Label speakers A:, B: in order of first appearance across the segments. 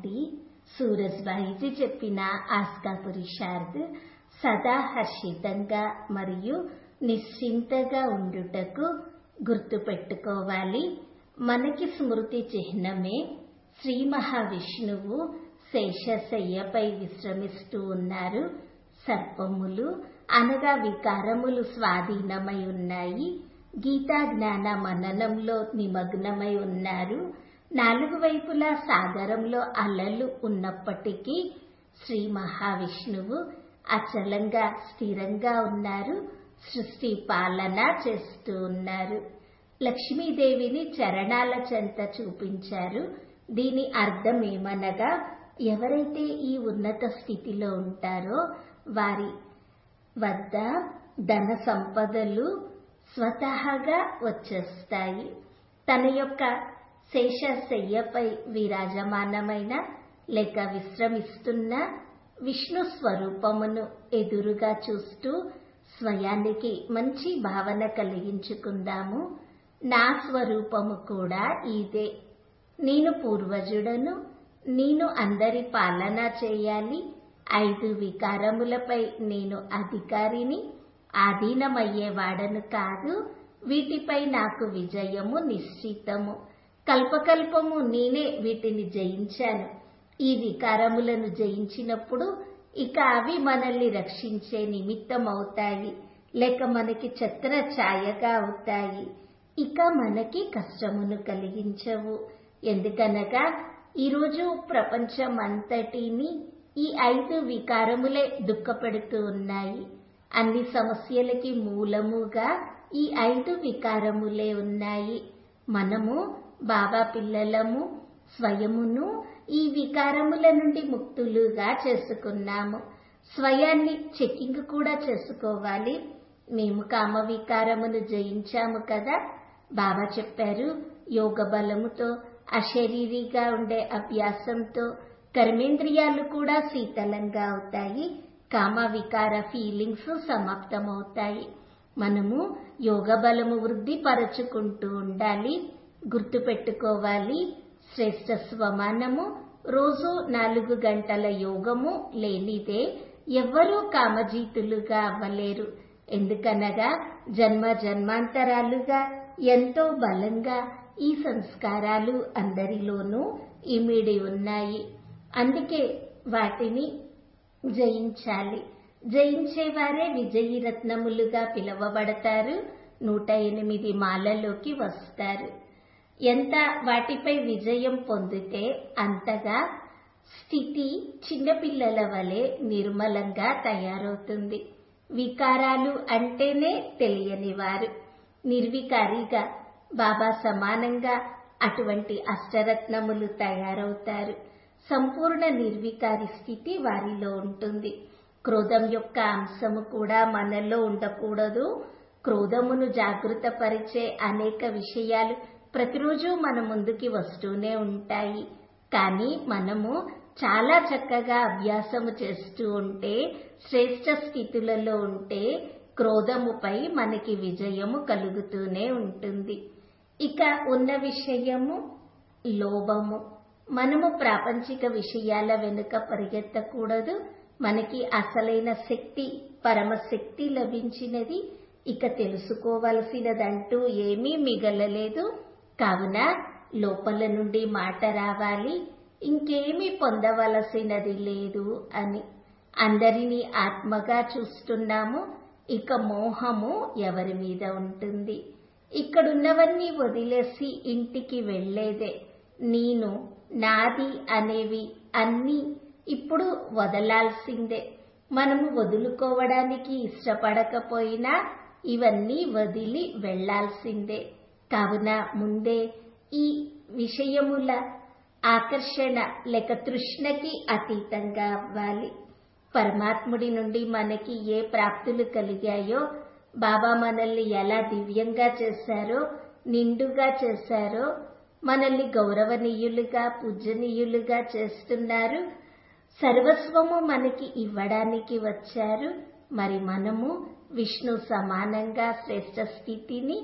A: శాంతి సూరజ్బాయిజీ చెప్పిన ఆస్కా పురుషార్థ్ సదా హర్షితంగా మరియు నిశ్చింతగా ఉండుటకు గుర్తుపెట్టుకోవాలి మనకి స్మృతి చిహ్నమే శ్రీ మహావిష్ణువు శేషశయ్యపై విశ్రమిస్తూ ఉన్నారు సర్పములు అనగా వికారములు స్వాధీనమై ఉన్నాయి గీతా జ్ఞాన మననంలో నిమగ్నమై ఉన్నారు నాలుగు వైపులా సాగరంలో అలలు ఉన్నప్పటికీ శ్రీ మహావిష్ణువు అచలంగా స్థిరంగా ఉన్నారు సృష్టి పాలన చేస్తూ ఉన్నారు లక్ష్మీదేవిని చరణాల చెంత చూపించారు దీని అర్థం ఏమనగా ఎవరైతే ఈ ఉన్నత స్థితిలో ఉంటారో వారి వద్ద ధన సంపదలు స్వతహాగా వచ్చేస్తాయి తన యొక్క శేషశయ్యపై విరాజమానమైన లేక విశ్రమిస్తున్న విష్ణు స్వరూపమును ఎదురుగా చూస్తూ స్వయానికి మంచి భావన కలిగించుకుందాము నా స్వరూపము కూడా ఇదే నేను పూర్వజుడను నేను అందరి పాలన చేయాలి ఐదు వికారములపై నేను అధికారిని ఆధీనమయ్యేవాడను కాదు వీటిపై నాకు విజయము నిశ్చితము కల్పకల్పము నేనే వీటిని జయించాను ఈ వికారములను జయించినప్పుడు ఇక అవి మనల్ని రక్షించే నిమిత్తం అవుతాయి లేక మనకి ఛత్ర ఛాయగా అవుతాయి ఇక మనకి కష్టమును కలిగించవు ఎందుకనగా ఈరోజు ప్రపంచం అంతటిని ఈ ఐదు వికారములే దుఃఖపెడుతూ ఉన్నాయి అన్ని సమస్యలకి మూలముగా ఈ ఐదు వికారములే ఉన్నాయి మనము బాబా పిల్లలము స్వయమును ఈ వికారముల నుండి ముక్తులుగా చేసుకున్నాము స్వయాన్ని చెకింగ్ కూడా చేసుకోవాలి మేము కామ వికారమును జయించాము కదా బాబా చెప్పారు యోగ బలముతో అశరీరిగా ఉండే అభ్యాసంతో కర్మేంద్రియాలు కూడా శీతలంగా అవుతాయి కామ వికార ఫీలింగ్స్ సమాప్తమవుతాయి మనము యోగ బలము వృద్ధి పరచుకుంటూ ఉండాలి గుర్తుపెట్టుకోవాలి శ్రేష్ట స్వమానము రోజు నాలుగు గంటల యోగము లేనిదే ఎవ్వరూ కామజీతులుగా అవ్వలేరు ఎందుకనగా జన్మ జన్మాంతరాలుగా ఎంతో బలంగా ఈ సంస్కారాలు అందరిలోనూ ఇమిడి ఉన్నాయి అందుకే వాటిని జయించాలి జయించేవారే విజయీ రత్నములుగా పిలువబడతారు నూట ఎనిమిది మాలలోకి వస్తారు ఎంత వాటిపై విజయం పొందితే అంతగా స్థితి చిన్నపిల్లల వలె నిర్మలంగా తయారవుతుంది వికారాలు అంటేనే తెలియనివారు నిర్వికారిగా బాబా సమానంగా అటువంటి అష్టరత్నములు తయారవుతారు సంపూర్ణ నిర్వికారి స్థితి వారిలో ఉంటుంది క్రోధం యొక్క అంశము కూడా మనలో ఉండకూడదు క్రోధమును జాగృతపరిచే అనేక విషయాలు ప్రతిరోజు మన ముందుకి వస్తూనే ఉంటాయి కానీ మనము చాలా చక్కగా అభ్యాసము చేస్తూ ఉంటే శ్రేష్ట స్థితులలో ఉంటే క్రోధముపై మనకి విజయము కలుగుతూనే ఉంటుంది ఇక ఉన్న విషయము లోభము మనము ప్రాపంచిక విషయాల వెనుక పరిగెత్తకూడదు మనకి అసలైన శక్తి పరమశక్తి లభించినది ఇక తెలుసుకోవలసినదంటూ ఏమీ మిగలలేదు కావున లోపల నుండి మాట రావాలి ఇంకేమీ పొందవలసినది లేదు అని అందరినీ ఆత్మగా చూస్తున్నాము ఇక మోహము ఎవరి మీద ఉంటుంది ఇక్కడున్నవన్నీ వదిలేసి ఇంటికి వెళ్లేదే నేను నాది అనేవి అన్నీ ఇప్పుడు వదలాల్సిందే మనము వదులుకోవడానికి ఇష్టపడకపోయినా ఇవన్నీ వదిలి వెళ్లాల్సిందే కావున ముందే ఈ విషయముల ఆకర్షణ లేక తృష్ణకి అతీతంగా అవ్వాలి పరమాత్ముడి నుండి మనకి ఏ ప్రాప్తులు కలిగాయో బాబా మనల్ని ఎలా దివ్యంగా చేశారో నిండుగా చేశారో మనల్ని గౌరవనీయులుగా పూజనీయులుగా చేస్తున్నారు సర్వస్వము మనకి ఇవ్వడానికి వచ్చారు మరి మనము విష్ణు సమానంగా శ్రేష్ట స్థితిని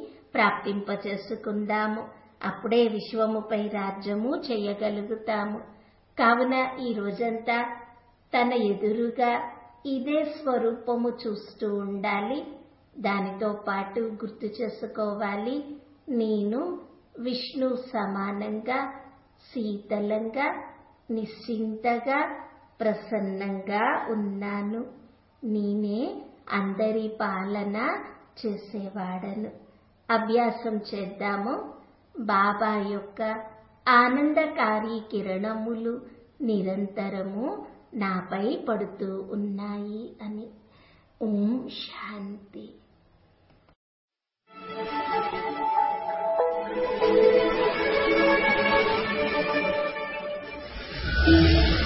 A: ప్రాప్తింపచేసుకుందాము అప్పుడే విశ్వముపై రాజ్యము చేయగలుగుతాము కావున ఈ రోజంతా తన ఎదురుగా ఇదే స్వరూపము చూస్తూ ఉండాలి దానితో పాటు గుర్తు చేసుకోవాలి నేను విష్ణు సమానంగా శీతలంగా నిశ్చింతగా ప్రసన్నంగా ఉన్నాను నేనే అందరి పాలన చేసేవాడను అభ్యాసం చేద్దాము బాబా యొక్క ఆనందకారి కిరణములు నిరంతరము నాపై పడుతూ ఉన్నాయి అని ఓం శాంతి
B: Thank you.